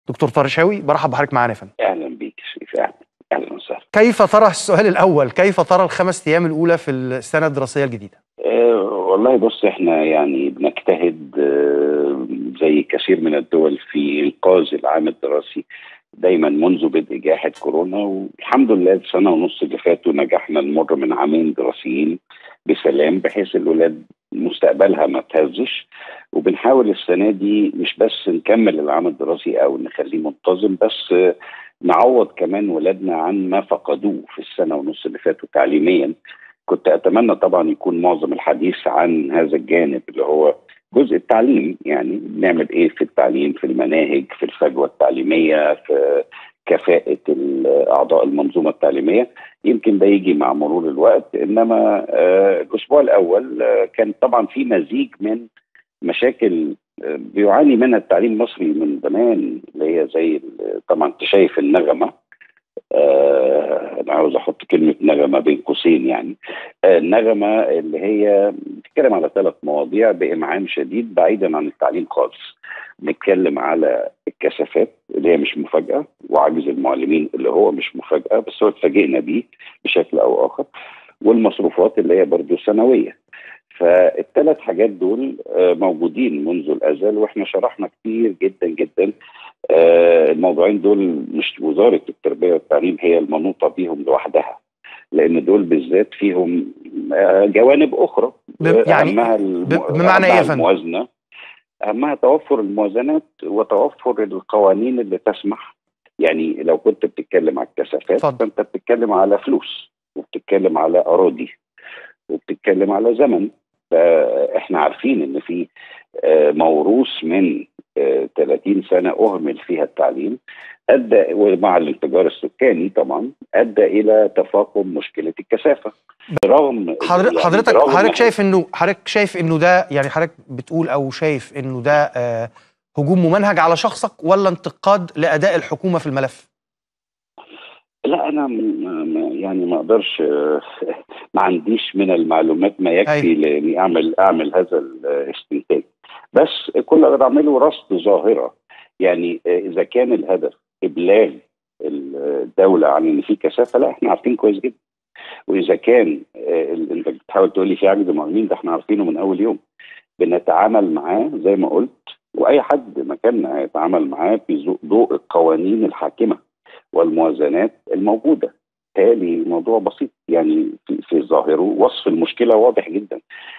دكتور طارق شاوي برحب بحضرتك معانا يا فندم اهلا بيك يا شريف اهلا اهلا وسهلا كيف ترى السؤال الاول كيف ترى الخمس ايام الاولى في السنه الدراسيه الجديده أه والله بص احنا يعني بنجتهد أه زي كثير من الدول في انقاذ العام الدراسي دايما منذ بدء جائحه كورونا والحمد لله السنه ونص اللي فاتوا نجحنا نمر من عامين دراسيين بسلام بحيث الولاد مستقبلها ما تهزش وبنحاول السنه دي مش بس نكمل العام الدراسي او نخليه منتظم بس نعوض كمان ولادنا عن ما فقدوه في السنه ونص اللي فاتوا تعليميا كنت اتمنى طبعا يكون معظم الحديث عن هذا الجانب اللي هو جزء التعليم يعني بنعمل ايه في التعليم في المناهج في الفجوه التعليميه في كفاءه اعضاء المنظومه التعليميه يمكن ده يجي مع مرور الوقت انما آه الاسبوع الاول آه كان طبعا في مزيج من مشاكل آه بيعاني منها التعليم المصري من زمان اللي هي زي طبعا انت شايف النغمه انا عاوز احط كلمه نغمه بين قوسين يعني النغمه اللي هي بتتكلم على ثلاث مواضيع بامعان شديد بعيدا عن التعليم خالص نتكلم على الكثافات اللي هي مش مفاجاه وعجز المعلمين اللي هو مش مفاجاه بس هو اتفاجئنا بيه بشكل او اخر والمصروفات اللي هي برضه سنويه فالثلاث حاجات دول موجودين منذ الازل واحنا شرحنا كتير جدا جدا الموضوعين دول مش وزاره التربيه والتعليم هي المنوطه بيهم لوحدها لان دول بالذات فيهم جوانب اخرى يعني اهمها بمعنى ايه يا فندم؟ الموازنه اهمها توفر الموازنات وتوفر القوانين اللي تسمح يعني لو كنت بتتكلم على الكثافات اتفضل. فانت بتتكلم على فلوس وبتتكلم على اراضي وبتتكلم على زمن فاحنا عارفين ان في موروث من 30 سنه اهمل فيها التعليم ادى ومع الانفجار السكاني طبعا ادى الى تفاقم مشكله الكثافه برغم حضرتك يعني حضرتك برغم حضرتك إحنا- شايف انه حضرتك شايف انه ده يعني حضرتك بتقول او شايف انه ده آه هجوم ممنهج على شخصك ولا انتقاد لاداء الحكومه في الملف؟ لا انا م- م- يعني ما اقدرش ما عنديش من المعلومات ما يكفي أيوة. لاني اعمل اعمل هذا الاستنتاج بس كل اللي أقدر اعمله رصد ظاهره يعني اذا كان الهدف ابلاغ الدوله عن ان في كثافه لا احنا عارفين كويس جدا واذا كان آه، ال- انت بتحاول تقول لي في عجز معلمين ده احنا عارفينه من اول يوم بنتعامل معاه زي ما قلت واي حد مكاننا هيتعامل معاه في ضوء- ضوء القوانين الحاكمه والموازنات الموجوده بالتالي الموضوع بسيط يعني في, في ظاهره وصف المشكله واضح جدا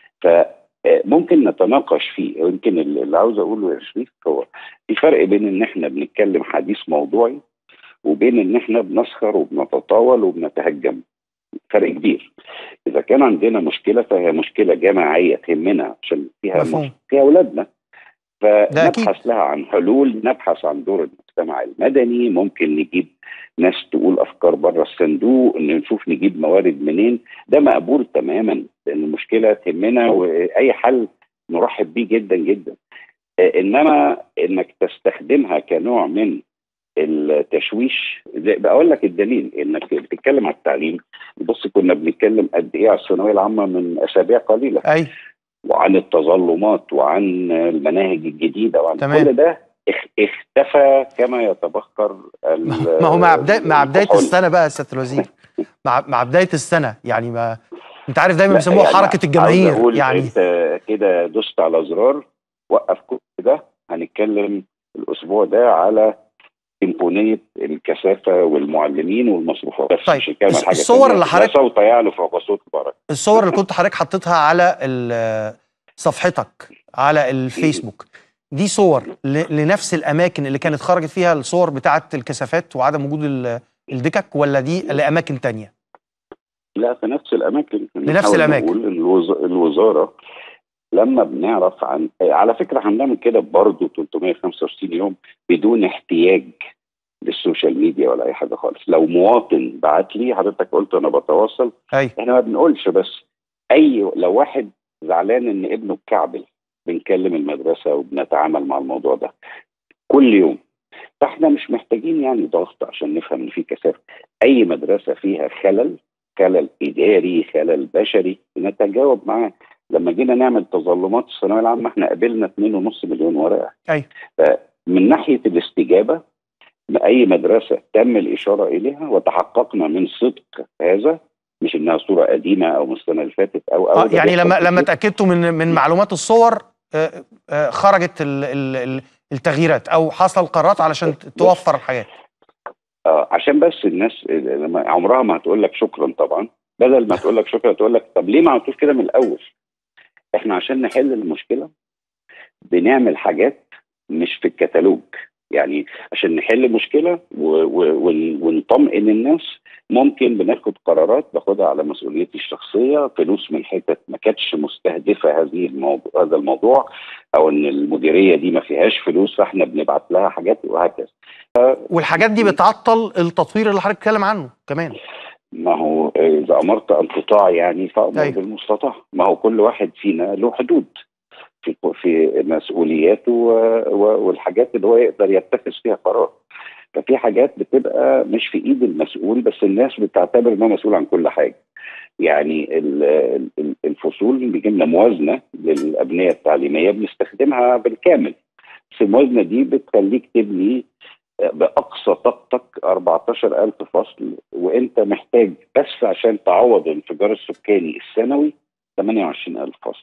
فممكن نتناقش فيه يمكن اللي اللي عاوز اقوله يا شريف هو في فرق بين ان احنا بنتكلم حديث موضوعي وبين ان احنا بنسخر وبنتطاول وبنتهجم فرق كبير اذا كان عندنا مشكله فهي مشكله جماعيه تهمنا عشان فيها مفهوم. فيها اولادنا ده أكيد. فنبحث لها عن حلول نبحث عن دور المجتمع المدني ممكن نجيب ناس تقول افكار بره الصندوق ان نشوف نجيب موارد منين ده مقبول تماما لان المشكله تهمنا واي حل نرحب بيه جدا جدا آه، انما انك تستخدمها كنوع من التشويش زي- بقول لك الدليل انك بتتكلم على التعليم بص كنا بنتكلم قد ايه على الثانويه العامه من اسابيع قليله اي وعن التظلمات وعن المناهج الجديده وعن تمام. كل ده اخ- اختفى كما يتبخر ال- ما هو مع بدايه مع بدايه الكحول. السنه بقى يا سياده الوزير مع مع بدايه السنه يعني ما انت عارف دايما لا، بيسموها يعني حركه عاوز الجماهير أقول يعني انت كده دست على زرار وقف كل ده هنتكلم الاسبوع ده على إمكانية الكثافة والمعلمين والمصروفات بس طيب، مش هنتكلم عن الص- حاجة الصور تانية. اللي لا حضرتك- صوت يعلو فوق صوت البركة الصور اللي كنت حضرتك حطيتها على ال- صفحتك على الفيسبوك دي صور ل- لنفس الاماكن اللي كانت خرجت فيها الصور بتاعه الكثافات وعدم وجود ال- الدكك ولا دي لاماكن تانية لا في نفس الاماكن لنفس بنحاول الأماكن. نقول إن الوز... الوزاره لما بنعرف عن على فكره هنعمل كده برضه 365 يوم بدون احتياج للسوشيال ميديا ولا اي حاجه خالص لو مواطن بعت لي حضرتك قلت انا بتواصل اي احنا ما بنقولش بس اي لو واحد زعلان ان ابنه اتكعبل بنكلم المدرسه وبنتعامل مع الموضوع ده كل يوم فاحنا مش محتاجين يعني ضغط عشان نفهم ان في كثافه اي مدرسه فيها خلل خلل اداري خلل بشري نتجاوب معاه لما جينا نعمل تظلمات الثانويه العامه احنا قابلنا 2.5 مليون ورقه أي. من ناحيه الاستجابه اي مدرسه تم الاشاره اليها وتحققنا من صدق هذا مش انها صوره قديمه او من السنه اللي فاتت او او آه ده يعني بيحصل لما كتير. لما اتاكدتوا من من معلومات الصور آه، آه، خرجت ال- ال- ال- التغييرات او حصل قرارات علشان ت- توفر الحاجات آه عشان بس الناس لما عمرها ما هتقول لك شكرا طبعا بدل ما تقول لك شكرا تقول لك طب ليه ما عملتوش كده من الاول؟ احنا عشان نحل المشكله بنعمل حاجات مش في الكتالوج يعني عشان نحل مشكله و- و- ون- ونطمئن الناس ممكن بناخد قرارات باخدها على مسؤوليتي الشخصيه فلوس من حتت ما كانتش مستهدفه هذه الموضوع هذا الموضوع او ان المديريه دي ما فيهاش فلوس فاحنا بنبعت لها حاجات وهكذا والحاجات دي بتعطل التطوير اللي حضرتك بتتكلم عنه كمان ما هو اذا امرت ان تطاع يعني فامر أيوة. بالمستطاع ما هو كل واحد فينا له حدود في في مسؤولياته و- و- والحاجات اللي هو يقدر يتخذ فيها قرار ففي حاجات بتبقى مش في ايد المسؤول بس الناس بتعتبر انه مسؤول عن كل حاجه يعني ال- ال- الفصول بيجي لنا موازنه للابنيه التعليميه بنستخدمها بالكامل بس الموازنه دي بتخليك تبني باقصى طاقتك 14000 فصل وانت محتاج بس عشان تعوض الانفجار السكاني السنوي 28000 فصل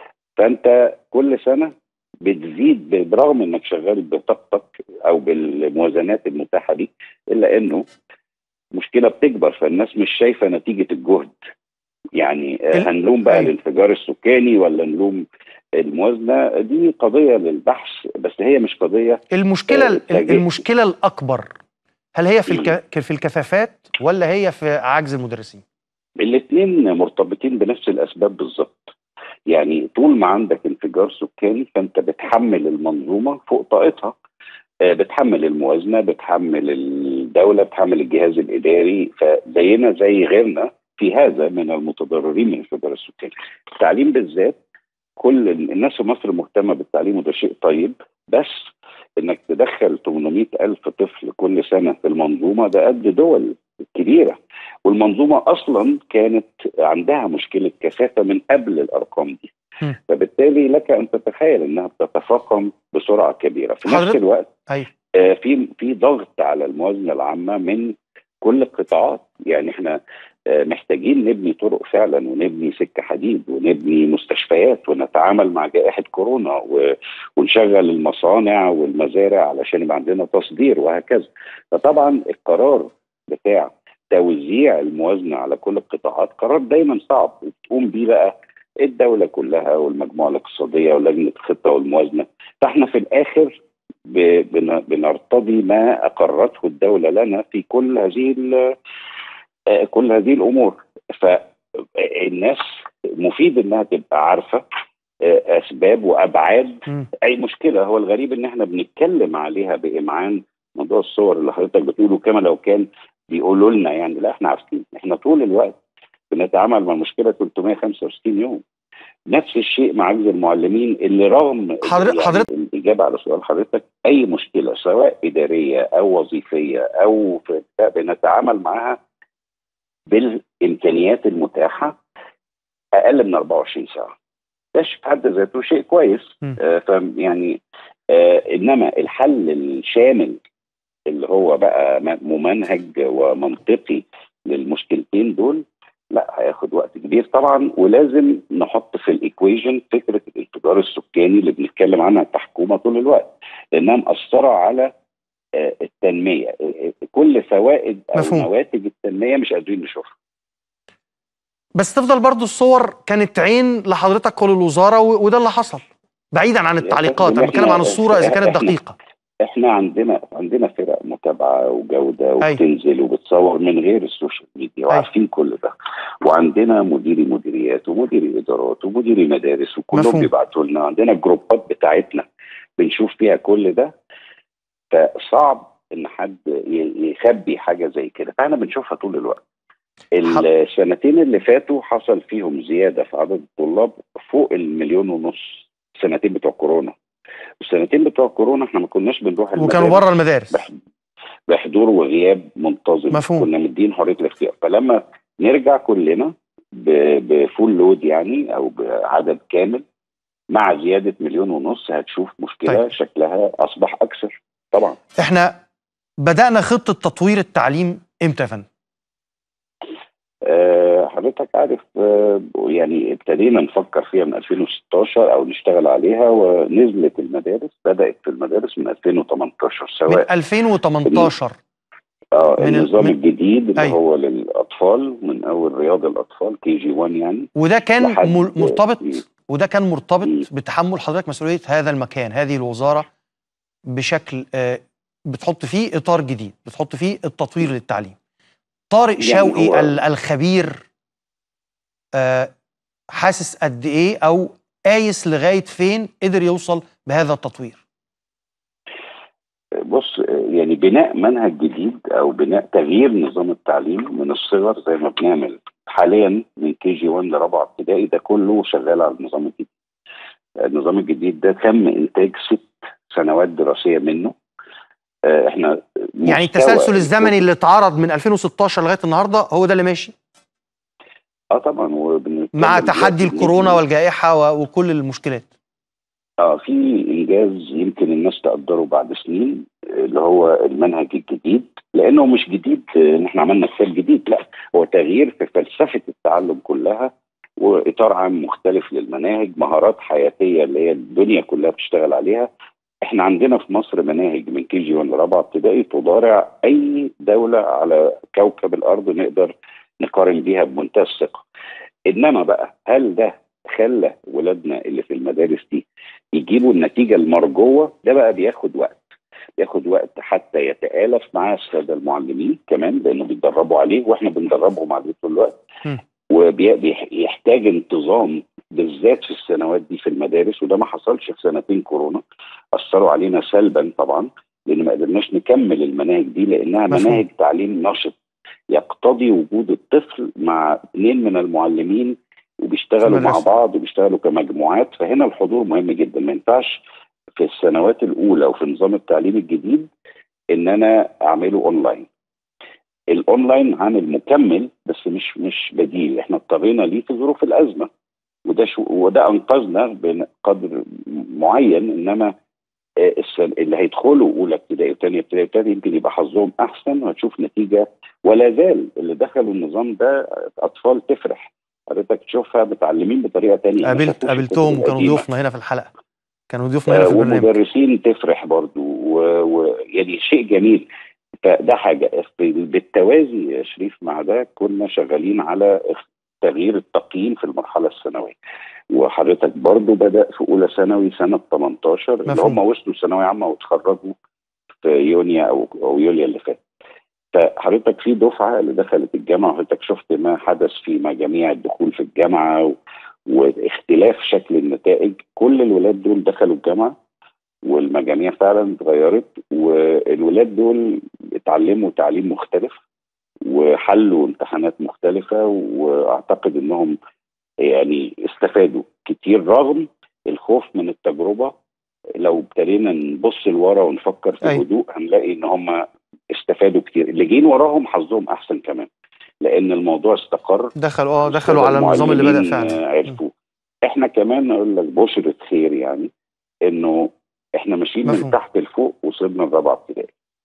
فانت كل سنه بتزيد ب- برغم انك شغال بطاقتك او بالموازنات المتاحه ليك الا انه مشكله بتكبر فالناس مش شايفه نتيجه الجهد يعني آه، ال- هنلوم بقى أيوة. الانفجار السكاني ولا نلوم الموازنه دي قضيه للبحث بس هي مش قضيه المشكله آه، ال- اتفاجئت. المشكله الاكبر هل هي في مم. الك... في الكثافات ولا هي في عجز المدرسين الاثنين مرتبطين بنفس الاسباب بالظبط يعني طول ما عندك انفجار سكاني فانت بتحمل المنظومه فوق طاقتها آه، بتحمل الموازنه بتحمل الدوله بتحمل الجهاز الاداري فزينا زي غيرنا في هذا من المتضررين من الانفجار السكاني التعليم بالذات كل الناس في مصر مهتمه بالتعليم وده شيء طيب بس انك تدخل 800 الف طفل كل سنه في المنظومه ده قد دول كبيره والمنظومه اصلا كانت عندها مشكله كثافه من قبل الارقام دي م. فبالتالي لك ان تتخيل انها بتتفاقم بسرعه كبيره في نفس حضرتك- الوقت ايوه آه، في في ضغط على الموازنه العامه من كل القطاعات يعني احنا آه، محتاجين نبني طرق فعلا ونبني سكه حديد ونبني مستشفيات ونتعامل مع جائحه كورونا و- ونشغل المصانع والمزارع علشان يبقى عندنا تصدير وهكذا فطبعا القرار بتاع توزيع الموازنه على كل القطاعات قرار دايما صعب وتقوم بيه بقى الدوله كلها والمجموعه الاقتصاديه ولجنه الخطه والموازنه فاحنا في الاخر ب- بن- بنرتضي ما اقرته الدوله لنا في كل هذه ال- آه، كل هذه الامور فالناس مفيد انها تبقى عارفه آه، اسباب وابعاد مم. اي مشكله هو الغريب ان احنا بنتكلم عليها بامعان موضوع الصور اللي حضرتك بتقوله كما لو كان بيقولوا لنا يعني لا احنا عارفين احنا طول الوقت بنتعامل مع مشكله 365 يوم نفس الشيء مع عجز المعلمين اللي رغم حضرتك- حضرتك- الاجابه على سؤال حضرتك اي مشكله سواء اداريه او وظيفيه او في بنتعامل معها بالامكانيات المتاحه اقل من 24 ساعه ده في حد ذاته شيء كويس م. آه ف يعني آه انما الحل الشامل اللي هو بقى م- ممنهج ومنطقي للمشكلتين دول لا هياخد وقت كبير طبعا ولازم نحط في الايكويجن فكره الانفجار السكاني اللي بنتكلم عنها كحكومه طول الوقت لانها مأثره على آه، التنميه آه، آه، كل فوائد او مفهوم. نواتج التنميه مش قادرين نشوفها بس تفضل برضو الصور كانت عين لحضرتك وللوزاره و- وده اللي حصل بعيدا عن التعليقات انا إحنا- بتكلم عن الصوره اذا كانت إحنا- دقيقه احنا عندنا عندنا فرق متابعه وجوده أيوة. وبتنزل وبتصور من غير السوشيال ميديا وعارفين كل ده وعندنا مديري مديريات ومديري ادارات ومديري مدارس وكلهم مفهوم. بيبعتوا لنا عندنا الجروبات بتاعتنا بنشوف فيها كل ده فصعب ان حد ي- يخبي حاجه زي كده فاحنا بنشوفها طول الوقت السنتين اللي فاتوا حصل فيهم زياده في عدد الطلاب فوق المليون ونص السنتين بتوع كورونا السنتين بتوع كورونا احنا ما كناش بنروح وكانوا المدارس بره المدارس بح- بحضور وغياب منتظم مفهوم. كنا مدين حريه الاختيار فلما نرجع كلنا ب- بفول لود يعني او بعدد كامل مع زياده مليون ونص هتشوف مشكله طيب. طيب. شكلها اصبح اكثر طبعا احنا بدانا خطه تطوير التعليم امتى يا فندم آه، حضرتك عارف آه، يعني ابتدينا نفكر فيها من 2016 او نشتغل عليها ونزلت المدارس بدات في المدارس من 2018 من سواء 2018 آه من ال- النظام من- الجديد اللي أيوة. هو للاطفال من اول رياض الاطفال كي جي 1 يعني وده كان لحد- مل- مرتبط مم. وده كان مم. مرتبط بتحمل حضرتك مسؤوليه هذا المكان هذه الوزاره بشكل آه، بتحط فيه اطار جديد بتحط فيه التطوير للتعليم طارق يعني شوقي هو- ال- الخبير آه، حاسس قد ايه او قايس لغايه فين قدر يوصل بهذا التطوير بص يعني بناء منهج جديد او بناء تغيير نظام التعليم من الصغر زي ما بنعمل حاليا من كي جي 1 لرابعه ابتدائي ده كله شغال على النظام الجديد. النظام الجديد ده تم انتاج ست سنوات دراسيه منه. آه، احنا يعني مستوى التسلسل الزمني الكتب- اللي اتعرض من 2016 لغايه النهارده هو ده اللي ماشي اه طبعا وبنتكلم مع دلوقتي تحدي إن الكورونا إحنا- والجائحه و- وكل المشكلات اه في انجاز يمكن الناس تقدره بعد سنين اللي هو المنهج الجديد لانه مش جديد آه، ان احنا عملنا كتاب جديد لا هو تغيير في فلسفه التعلم كلها واطار عام مختلف للمناهج مهارات حياتيه اللي هي الدنيا كلها بتشتغل عليها احنا عندنا في مصر مناهج من كي جي 1 لرابعه ابتدائي تضارع اي دوله على كوكب الارض نقدر نقارن بيها بمنتهى الثقه انما بقى هل ده خلى ولادنا اللي في المدارس دي يجيبوا النتيجه المرجوه ده بقى بياخد وقت بياخد وقت حتى يتآلف مع الساده المعلمين كمان لانه بيتدربوا عليه واحنا بندربهم عليه طول الوقت م. وبيحتاج انتظام بالذات في السنوات دي في المدارس وده ما حصلش في سنتين كورونا اثروا علينا سلبا طبعا لان ما قدرناش نكمل المناهج دي لانها مفهوم. مناهج تعليم نشط يقتضي وجود الطفل مع اثنين من المعلمين وبيشتغلوا في مع المدرسة. بعض وبيشتغلوا كمجموعات فهنا الحضور مهم جدا ما ينفعش في السنوات الاولى وفي نظام التعليم الجديد ان انا اعمله اونلاين الاونلاين عامل مكمل بس مش مش بديل احنا اضطرينا ليه في ظروف الازمه وده شو وده انقذنا بقدر معين انما آه، السن- اللي هيدخلوا اولى ابتدائي وثانيه ابتدائي وثالثه يمكن يبقى حظهم احسن وهتشوف نتيجه ولا زال اللي دخلوا النظام ده اطفال تفرح حضرتك تشوفها متعلمين بطريقه ثانيه قابلت قابلتهم وكانوا ضيوفنا هنا في الحلقه كانوا ضيوفنا هنا آه، في البرنامج ومدرسين تفرح برضو ويعني شيء جميل فده حاجه في- بالتوازي يا شريف مع ده كنا شغالين على اخ- تغيير التقييم في المرحله الثانويه وحضرتك برضو بدا في اولى ثانوي سنه 18 اللي مفهوم. هم وصلوا ثانويه عامه وتخرجوا في يونيو او او يوليو اللي فات فحضرتك في دفعه اللي دخلت الجامعه وحضرتك شفت ما حدث في مجاميع الدخول في الجامعه و... واختلاف شكل النتائج كل الولاد دول دخلوا الجامعه والمجاميع فعلا اتغيرت والولاد دول اتعلموا تعليم مختلف وحلوا امتحانات مختلفه واعتقد انهم يعني استفادوا كتير رغم الخوف من التجربه لو ابتدينا نبص لورا ونفكر في أيوة. هدوء هنلاقي ان هم استفادوا كتير اللي جايين وراهم حظهم احسن كمان لان الموضوع استقر دخلوا اه دخلوا على النظام اللي بدا المعلمين، فعلا آه، عرفوا احنا كمان اقول لك بشرة خير يعني انه احنا ماشيين مفهوم. من تحت لفوق وصلنا لرابعه ابتدائي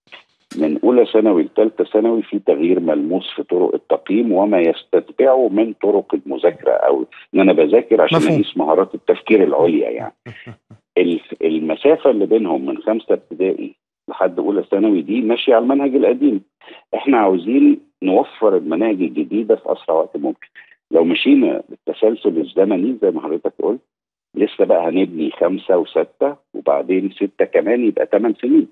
من اولى ثانوي لثالثه ثانوي في تغيير ملموس في طرق التقييم وما يستتبعه من طرق المذاكره او ان انا بذاكر عشان مفهوم. اقيس مهارات التفكير العليا يعني الف- المسافه اللي بينهم من خمسه ابتدائي لحد اولى ثانوي دي ماشيه على المنهج القديم احنا عاوزين نوفر المناهج الجديده في اسرع وقت ممكن لو مشينا بالتسلسل الزمني زي ما حضرتك قلت لسه بقى هنبني خمسه وسته وبعدين سته كمان يبقى ثمان سنين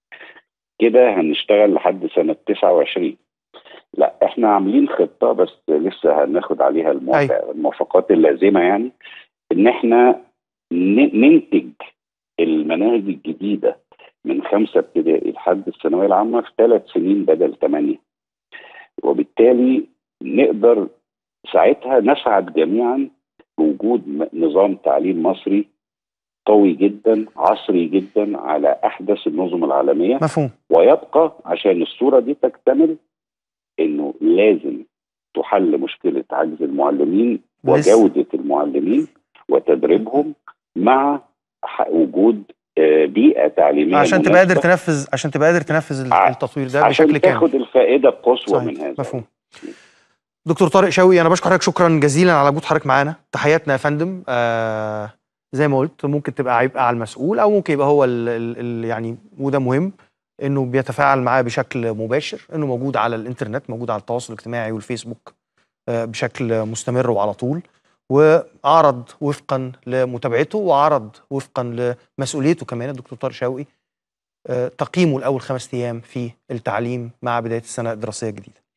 كده هنشتغل لحد سنه 29 لا احنا عاملين خطه بس لسه هناخد عليها الموافق الموافقات اللازمه يعني ان احنا ن- ننتج المناهج الجديده من خمسه ابتدائي لحد الثانويه العامه في ثلاث سنين بدل ثمانيه وبالتالي نقدر ساعتها نسعد جميعا بوجود م- نظام تعليم مصري قوي جدا عصري جدا على احدث النظم العالميه مفهوم ويبقى عشان الصوره دي تكتمل انه لازم تحل مشكله عجز المعلمين لسه. وجوده المعلمين وتدريبهم مع ح- وجود آه، بيئه تعليميه عشان تبقى قادر مناسبة تنفذ عشان تبقى قادر تنفذ ال- ع- التطوير ده عشان بشكل كامل تاخد الفائده القصوى صحيح. من هذا مفهوم دكتور طارق شوقي انا بشكر حضرتك شكرا جزيلا على وجود حضرتك معانا تحياتنا يا فندم آه زي ما قلت ممكن تبقى عبء على المسؤول او ممكن يبقى هو ال ال ال يعني وده مهم انه بيتفاعل معاه بشكل مباشر انه موجود على الانترنت موجود على التواصل الاجتماعي والفيسبوك آه بشكل مستمر وعلى طول وعرض وفقا لمتابعته وعرض وفقا لمسؤوليته كمان الدكتور طارق شوقي آه تقييمه الاول خمس ايام في التعليم مع بدايه السنه الدراسيه الجديده